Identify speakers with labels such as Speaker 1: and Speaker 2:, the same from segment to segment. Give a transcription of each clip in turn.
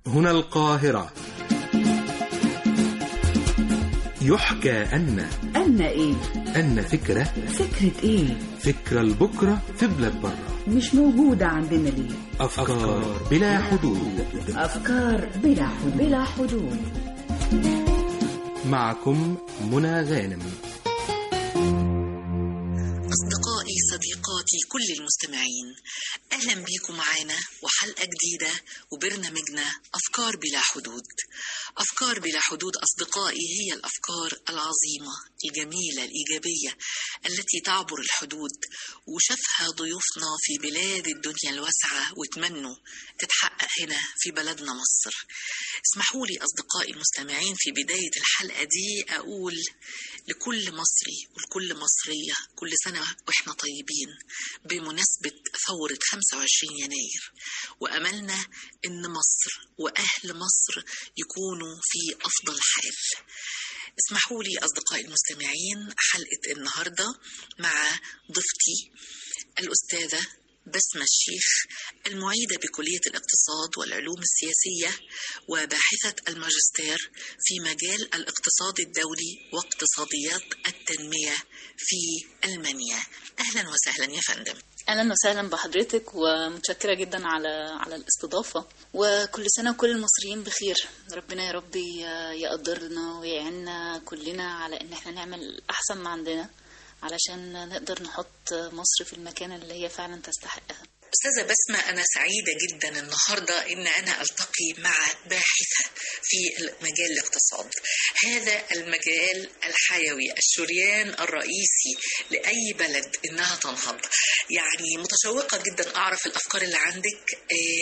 Speaker 1: هنا القاهرة يحكى أن
Speaker 2: أن إيه؟
Speaker 1: أن فكرة
Speaker 2: فكرة إيه؟
Speaker 1: فكرة لبكرة في بلاد برة
Speaker 2: مش موجودة عندنا ليه؟
Speaker 1: أفكار بلا حدود
Speaker 2: أفكار بلا حدود بلا حدود
Speaker 1: معكم منى غانم
Speaker 3: أصدقائي صديقاتي كل المستمعين أهلا بيكم معانا وحلقة جديدة وبرنامجنا أفكار بلا حدود أفكار بلا حدود أصدقائي هي الأفكار العظيمة الجميلة الإيجابية التي تعبر الحدود وشافها ضيوفنا في بلاد الدنيا الواسعة وتمنوا تتحقق هنا في بلدنا مصر اسمحوا لي أصدقائي المستمعين في بداية الحلقة دي أقول لكل مصري ولكل مصرية كل سنة وإحنا طيبين بمناسبة ثورة 25 يناير وأملنا إن مصر وأهل مصر يكونوا في أفضل حال اسمحوا لي أصدقائي المستمعين حلقة النهاردة مع ضيفتي الأستاذة بسمة الشيخ المعيدة بكلية الاقتصاد والعلوم السياسية وباحثة الماجستير في مجال الاقتصاد الدولي واقتصاديات التنمية في ألمانيا أهلا وسهلا يا فندم
Speaker 4: اهلا وسهلا بحضرتك ومتشكره جدا على على الاستضافه وكل سنه وكل المصريين بخير ربنا يا رب يقدرنا ويعيننا كلنا على ان احنا نعمل احسن ما عندنا علشان نقدر نحط مصر في المكان اللي هي فعلا تستحقها
Speaker 3: أستاذة بسمة أنا سعيدة جدا النهاردة إن أنا ألتقي مع باحثة في مجال الاقتصاد هذا المجال الحيوي الشريان الرئيسي لأي بلد إنها تنهض يعني متشوقة جدا أعرف الأفكار اللي عندك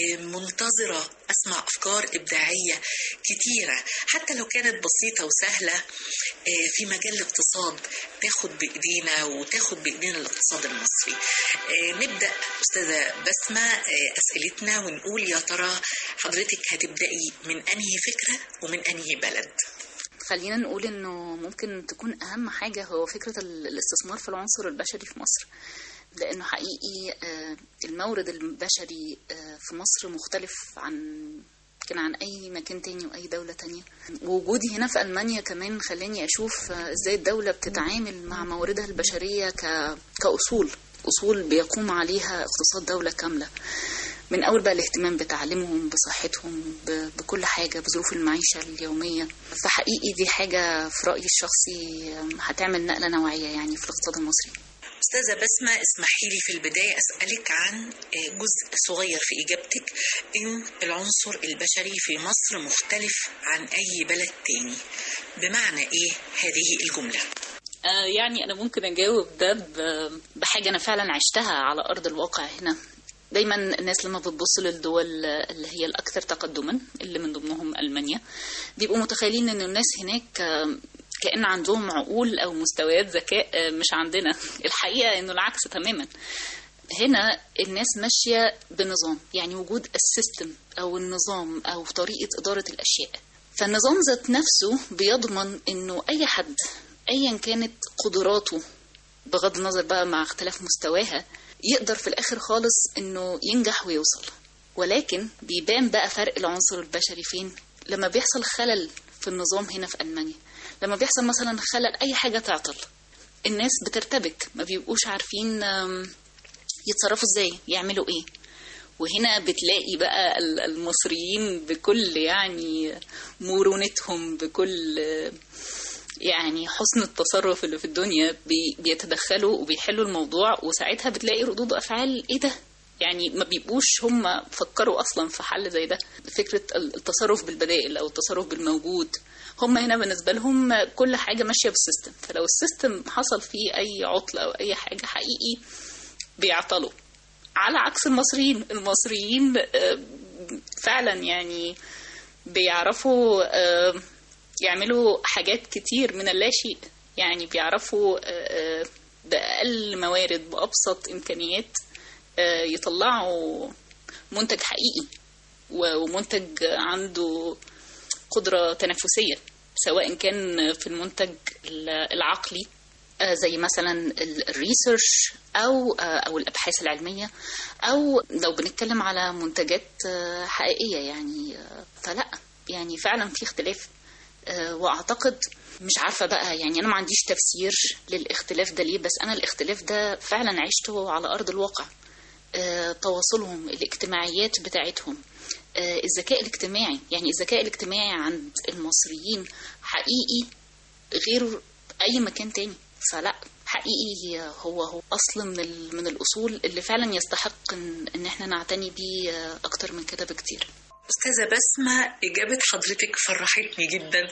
Speaker 3: منتظرة أسمع أفكار إبداعية كتيرة حتى لو كانت بسيطة وسهلة في مجال الاقتصاد تاخد بإيدينا وتاخد بإيدينا الاقتصاد المصري نبدأ أستاذة بسمة أسئلتنا ونقول يا ترى حضرتك هتبدأي من أنهي فكرة ومن أنهي بلد
Speaker 4: خلينا نقول انه ممكن تكون اهم حاجه هو فكره الاستثمار في العنصر البشري في مصر لانه حقيقي المورد البشري في مصر مختلف عن يمكن عن اي مكان تاني واي دوله تانية ووجودي هنا في المانيا كمان خلاني اشوف ازاي الدوله بتتعامل مع مواردها البشريه ك... كاصول اصول بيقوم عليها اقتصاد دوله كامله من اول بقى الاهتمام بتعليمهم بصحتهم بكل حاجه بظروف المعيشه اليوميه فحقيقي دي حاجه في رايي الشخصي هتعمل نقله نوعيه يعني في الاقتصاد المصري
Speaker 3: أستاذة بسمة اسمحي لي في البداية أسألك عن جزء صغير في إجابتك إن العنصر البشري في مصر مختلف عن أي بلد تاني بمعنى إيه هذه الجملة؟
Speaker 4: آه يعني أنا ممكن أجاوب ده بحاجة أنا فعلا عشتها على أرض الواقع هنا دايما الناس لما بتبص للدول اللي هي الأكثر تقدما اللي من ضمنهم ألمانيا بيبقوا متخيلين إن الناس هناك كأن عندهم عقول أو مستويات ذكاء مش عندنا الحقيقة إنه العكس تماما هنا الناس ماشية بنظام يعني وجود السيستم أو النظام أو طريقة إدارة الأشياء فالنظام ذات نفسه بيضمن إنه أي حد أيا كانت قدراته بغض النظر بقى مع اختلاف مستواها يقدر في الآخر خالص إنه ينجح ويوصل ولكن بيبان بقى فرق العنصر البشري فين لما بيحصل خلل في النظام هنا في ألمانيا لما بيحصل مثلا خلل اي حاجه تعطل الناس بترتبك ما بيبقوش عارفين يتصرفوا ازاي يعملوا ايه وهنا بتلاقي بقى المصريين بكل يعني مرونتهم بكل يعني حسن التصرف اللي في الدنيا بيتدخلوا وبيحلوا الموضوع وساعتها بتلاقي ردود افعال ايه ده يعني ما بيبقوش هم فكروا اصلا في حل زي ده فكره التصرف بالبدائل او التصرف بالموجود هم هنا بالنسبه لهم كل حاجه ماشيه بالسيستم فلو السيستم حصل فيه اي عطل او اي حاجه حقيقي بيعطلوا على عكس المصريين المصريين فعلا يعني بيعرفوا يعملوا حاجات كتير من اللاشيء يعني بيعرفوا بأقل موارد بأبسط إمكانيات يطلعوا منتج حقيقي ومنتج عنده قدرة تنافسية سواء كان في المنتج العقلي آه، زي مثلا ال- الريسيرش او آه، او الابحاث العلميه او لو بنتكلم على منتجات آه، حقيقيه يعني آه، فلا يعني فعلا في اختلاف آه، واعتقد مش عارفه بقى يعني انا ما عنديش تفسير للاختلاف ده ليه بس انا الاختلاف ده فعلا عشته على ارض الواقع آه، تواصلهم الاجتماعيات بتاعتهم آه، الذكاء الاجتماعي يعني الذكاء الاجتماعي عند المصريين حقيقي غير اي مكان تاني فلا حقيقي هو هو اصل من ال- من الاصول اللي فعلا يستحق ان, إن احنا نعتني بيه آه، اكتر من كده بكتير
Speaker 3: أستاذة بسمة إجابة حضرتك فرحتني جدا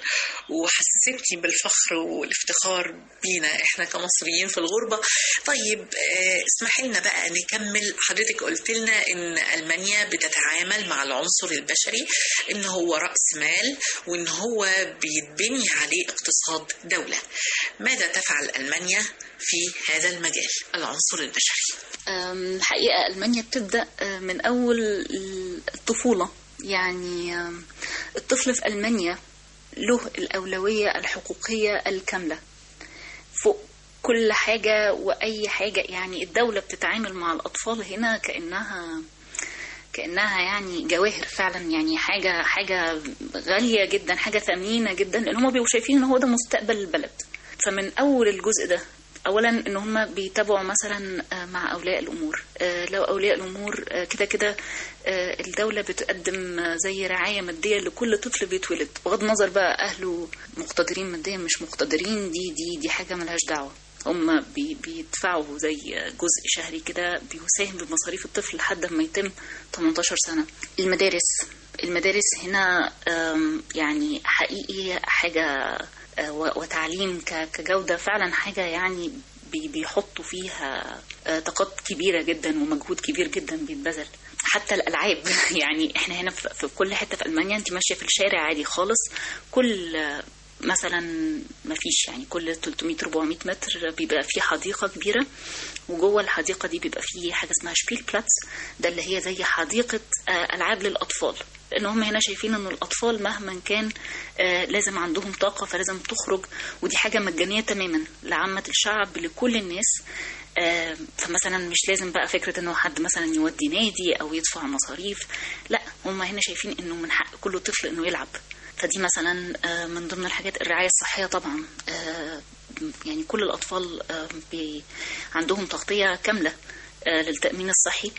Speaker 3: وحسستني بالفخر والافتخار بينا إحنا كمصريين في الغربة طيب آه، اسمحي لنا بقى نكمل حضرتك قلت لنا إن ألمانيا بتتعامل مع العنصر البشري إن هو رأس مال وإن هو بيتبني عليه اقتصاد دولة ماذا تفعل ألمانيا في هذا المجال العنصر البشري
Speaker 4: أم، الحقيقة ألمانيا بتبدأ أه، من أول الطفولة يعني أم، الطفل في ألمانيا له الأولوية الحقوقية الكاملة فوق كل حاجة وأي حاجة يعني الدولة بتتعامل مع الأطفال هنا كأنها كأنها يعني جواهر فعلا يعني حاجة حاجة غالية جدا حاجة ثمينة جدا لأن هم بيبقوا شايفين إن هو ده مستقبل البلد فمن أول الجزء ده اولا ان هم بيتابعوا مثلا آه، مع اولياء الامور آه، لو اولياء الامور آه، كده كده آه، الدوله بتقدم آه، زي رعايه ماديه لكل طفل بيتولد بغض النظر بقى اهله مقتدرين ماديا مش مقتدرين دي دي دي حاجه ملهاش دعوه هم بي بيدفعوا زي جزء شهري كده بيساهم بمصاريف الطفل لحد ما يتم 18 سنه المدارس المدارس هنا آم، يعني حقيقي حاجه آه، و- وتعليم ك- كجودة فعلا حاجة يعني بي- بيحطوا فيها آه، طاقات كبيرة جدا ومجهود كبير جدا بيتبذل حتى الألعاب يعني احنا هنا في في كل حتة في ألمانيا انت ماشية في الشارع عادي خالص كل آه، مثلا ما فيش يعني كل 300 400 متر بيبقى في حديقة كبيرة وجوه الحديقة دي بيبقى في حاجة اسمها شبيل بلاتس ده اللي هي زي حديقة آه، ألعاب للأطفال لأن هم هنا شايفين إن الأطفال مهما كان آه، لازم عندهم طاقة فلازم تخرج ودي حاجة مجانية تماما لعامة الشعب لكل الناس آه، فمثلا مش لازم بقى فكرة إنه حد مثلا يودي نادي أو يدفع مصاريف لا هم هنا شايفين إنه من حق كل طفل إنه يلعب فدي مثلا آه، من ضمن الحاجات الرعاية الصحية طبعا آه، يعني كل الأطفال آه، بي عندهم تغطية كاملة آه، للتأمين الصحي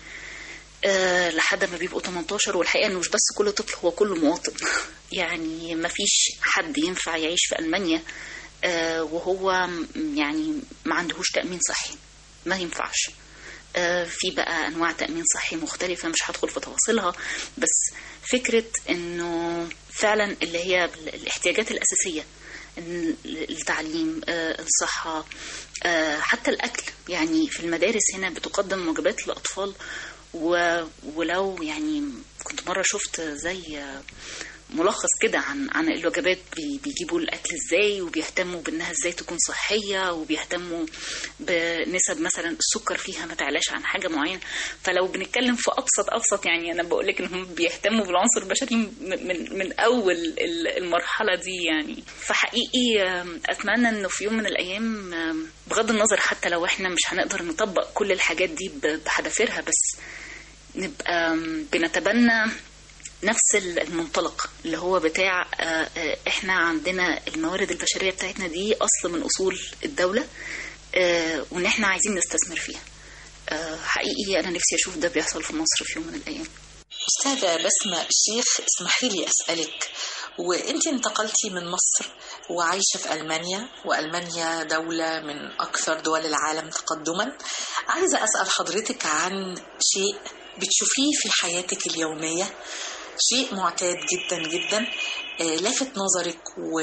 Speaker 4: آه، لحد ما بيبقوا 18 والحقيقة انه مش بس كل طفل هو كل مواطن يعني ما فيش حد ينفع يعيش في ألمانيا آه، وهو م- يعني ما عندهوش تأمين صحي ما ينفعش آه، في بقى انواع تامين صحي مختلفه مش هدخل في تفاصيلها بس فكره انه فعلا اللي هي الاحتياجات الاساسيه إن التعليم آه، الصحه آه، حتى الاكل يعني في المدارس هنا بتقدم وجبات للاطفال و- ولو يعني كنت مره شفت زي آه، ملخص كده عن عن الوجبات بي- بيجيبوا الاكل ازاي وبيهتموا بانها ازاي تكون صحيه وبيهتموا بنسب مثلا السكر فيها ما تعلاش عن حاجه معينه فلو بنتكلم في ابسط ابسط يعني انا بقول لك انهم بيهتموا بالعنصر البشري من من, من اول ال- المرحله دي يعني فحقيقي آم، اتمنى انه في يوم من الايام آم، بغض النظر حتى لو احنا مش هنقدر نطبق كل الحاجات دي ب- بحذافيرها بس نبقى آم، بنتبنى نفس المنطلق اللي هو بتاع آه، آه، احنا عندنا الموارد البشريه بتاعتنا دي اصل من اصول الدوله آه، وان احنا عايزين نستثمر فيها آه، حقيقي انا نفسي اشوف ده بيحصل في مصر في يوم من الايام
Speaker 3: أستاذة بسمة الشيخ اسمحي لي أسألك وانت انتقلتي من مصر وعايشة في ألمانيا وألمانيا دولة من أكثر دول العالم تقدما عايزة أسأل حضرتك عن شيء بتشوفيه في حياتك اليومية شيء معتاد جدا جدا آه، لافت نظرك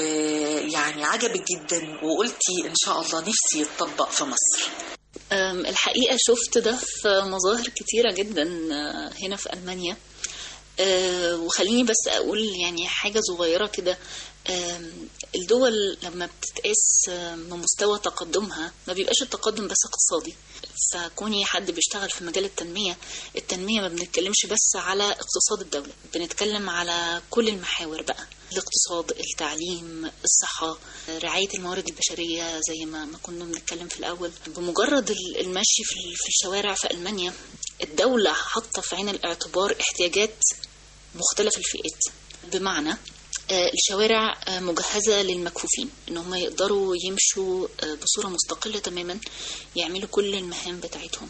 Speaker 3: ويعني عجبك جدا وقلتي إن شاء الله نفسي يتطبق في مصر
Speaker 4: أم، الحقيقة شفت ده في مظاهر كتيرة جدا آه، هنا في ألمانيا آه، وخليني بس اقول يعني حاجه صغيره كده آم، الدول لما بتتقاس آم، بمستوى تقدمها ما بيبقاش التقدم بس اقتصادي فكوني حد بيشتغل في مجال التنميه التنميه ما بنتكلمش بس على اقتصاد الدوله بنتكلم على كل المحاور بقى الاقتصاد التعليم الصحه رعايه الموارد البشريه زي ما ما كنا بنتكلم في الاول بمجرد ال- المشي في ال- في الشوارع في المانيا الدوله حاطه في عين الاعتبار احتياجات مختلف الفئات بمعنى آه، الشوارع آه، مجهزة للمكفوفين ان هم يقدروا يمشوا آه، بصورة مستقلة تماما يعملوا كل المهام بتاعتهم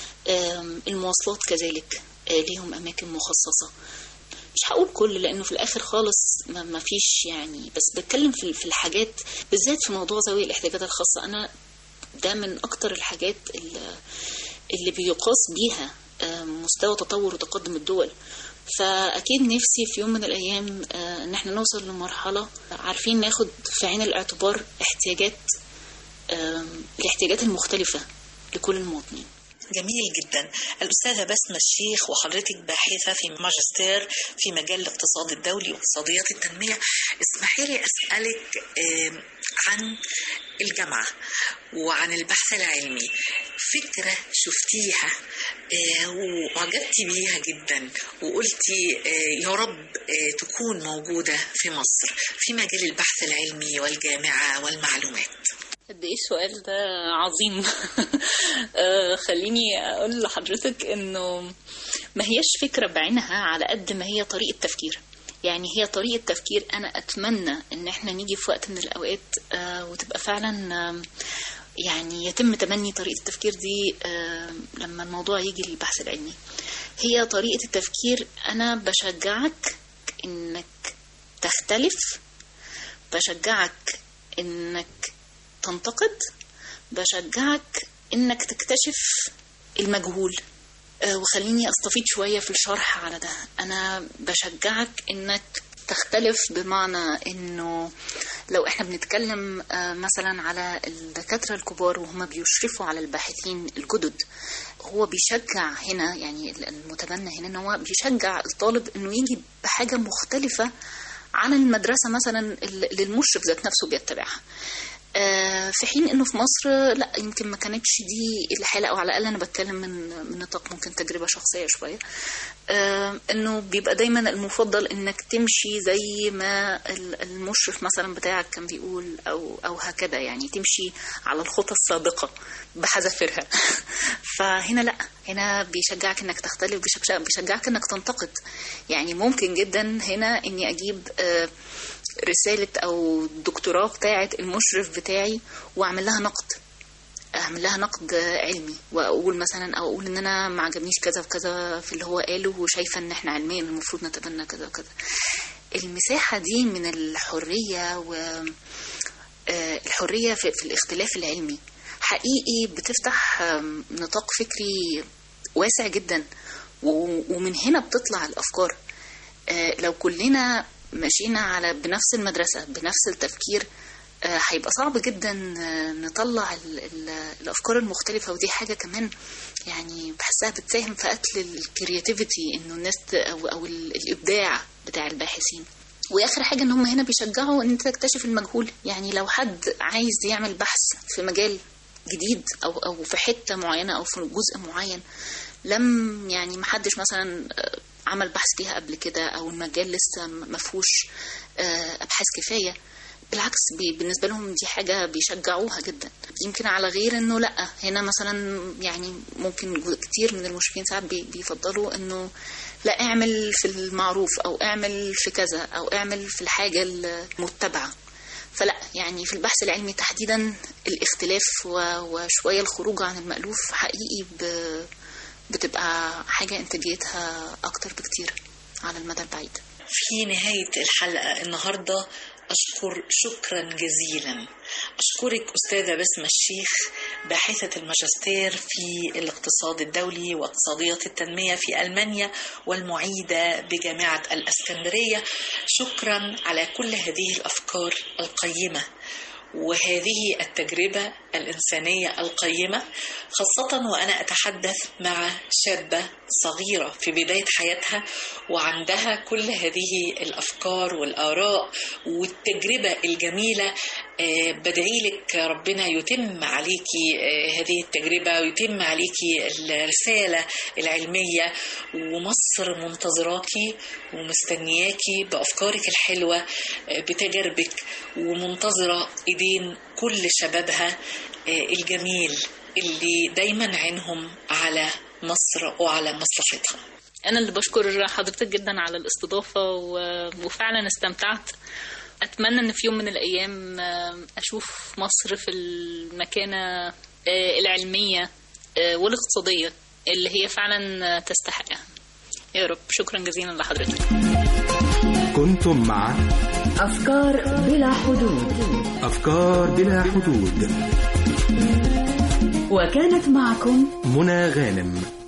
Speaker 4: آم، المواصلات كذلك آه، ليهم أماكن مخصصة مش هقول كل لأنه في الآخر خالص ما ما فيش يعني بس بتكلم في في الحاجات بالذات في موضوع ذوي الاحتياجات الخاصة أنا ده من أكتر الحاجات اللي اللي بيقاس بيها آه، مستوى تطور وتقدم الدول فأكيد نفسي في يوم من الأيام آه، إن احنا نوصل لمرحلة عارفين ناخد في عين الاعتبار احتياجات آم، الاحتياجات المختلفة لكل المواطنين
Speaker 3: جميل جدا الأستاذة بسمة الشيخ وحضرتك باحثة في ماجستير في مجال الاقتصاد الدولي واقتصاديات التنمية اسمحي لي أسألك آم، عن الجامعة وعن البحث العلمي فكرة شفتيها آه، وعجبتي بيها جدا وقلتي آه، يا رب آه، تكون موجودة في مصر في مجال البحث العلمي والجامعة والمعلومات
Speaker 4: قد ايه السؤال ده عظيم آه، خليني اقول لحضرتك انه ما هيش فكرة بعينها على قد ما هي طريقة تفكير يعني هي طريقة تفكير أنا أتمنى إن إحنا نيجي في وقت من الأوقات آه، وتبقى فعلا آم، يعني يتم تبني طريقة التفكير دي آم، لما الموضوع يجي للبحث العلمي هي طريقة التفكير أنا بشجعك إنك تختلف بشجعك إنك تنتقد بشجعك انك تكتشف المجهول آه، وخليني استفيد شوية في الشرح على ده انا بشجعك انك تختلف بمعنى انه لو احنا بنتكلم آه، مثلا على الدكاترة الكبار وهم بيشرفوا على الباحثين الجدد هو بيشجع هنا يعني المتبنى هنا ان هو بيشجع الطالب انه يجي بحاجة مختلفة عن المدرسة مثلا اللي المشرف ذات نفسه بيتبعها آه، في حين انه في مصر لا يمكن ما كانتش دي الحاله او على الاقل انا بتكلم من من نطاق ممكن تجربه شخصيه شويه آه، انه بيبقى دايما المفضل انك تمشي زي ما ال- المشرف مثلا بتاعك كان بيقول او او هكذا يعني تمشي على الخطى السابقه بحذافيرها فهنا لا هنا بيشجعك انك تختلف بيشجع- بيشجعك انك تنتقد يعني ممكن جدا هنا اني اجيب آه، رسالة أو دكتوراه بتاعة المشرف بتاعي وأعمل لها نقد أعمل لها نقد علمي وأقول مثلا أو أقول إن أنا ما عجبنيش كذا وكذا في اللي هو قاله وشايفة إن إحنا علميا المفروض نتبنى كذا وكذا المساحة دي من الحرية و آه، الحرية في, في الاختلاف العلمي حقيقي بتفتح آم، نطاق فكري واسع جدا و- ومن هنا بتطلع الأفكار آه، لو كلنا مشينا على بنفس المدرسة بنفس التفكير آه، هيبقى صعب جدا آه، نطلع ال ال الأفكار المختلفة ودي حاجة كمان يعني بحسها بتساهم في قتل الكرياتيفيتي انه الناس ت- او او ال- الابداع بتاع الباحثين واخر حاجه ان هم هنا بيشجعوا ان انت تكتشف المجهول يعني لو حد عايز يعمل بحث في مجال جديد او او في حته معينه او في جزء معين لم يعني محدش مثلا آه، عمل بحث فيها قبل كده او المجال لسه ما فيهوش آه، ابحاث كفايه بالعكس بي- بالنسبة لهم دي حاجة بيشجعوها جدا يمكن على غير انه لا هنا مثلا يعني ممكن جو- كتير من المشرفين ساعات بي- بيفضلوا انه لا اعمل في المعروف او اعمل في كذا او اعمل في الحاجة المتبعة فلا يعني في البحث العلمي تحديدا الاختلاف و- وشوية الخروج عن المألوف حقيقي ب- بتبقى حاجة انتاجيتها اكتر بكتير على المدى البعيد
Speaker 3: في نهاية الحلقة النهاردة أشكر شكرا جزيلا أشكرك أستاذة بسمة الشيخ باحثة الماجستير في الاقتصاد الدولي واقتصادية التنمية في ألمانيا والمعيدة بجامعة الأسكندرية شكرا على كل هذه الأفكار القيمة وهذه التجربة الإنسانية القيمة خاصة وأنا أتحدث مع شابة صغيرة في بداية حياتها وعندها كل هذه الأفكار والآراء والتجربة الجميلة آه، بدعي لك ربنا يتم عليكي آه، هذه التجربة ويتم عليكي الرسالة العلمية ومصر منتظراكي ومستنياكي بأفكارك الحلوة آه، بتجاربك ومنتظرة إيدين كل شبابها آه، الجميل اللي دايما عينهم على مصر وعلى مصلحتها
Speaker 4: أنا اللي بشكر حضرتك جدا على الاستضافة و- وفعلا استمتعت أتمنى إن في يوم من الأيام آه، أشوف مصر في المكانة آه، العلمية آه، والاقتصادية اللي هي فعلا آه، تستحقها يا رب شكرا جزيلا لحضرتك
Speaker 1: كنتم مع
Speaker 2: أفكار بلا حدود
Speaker 1: أفكار بلا حدود
Speaker 2: وكانت معكم
Speaker 1: منى غانم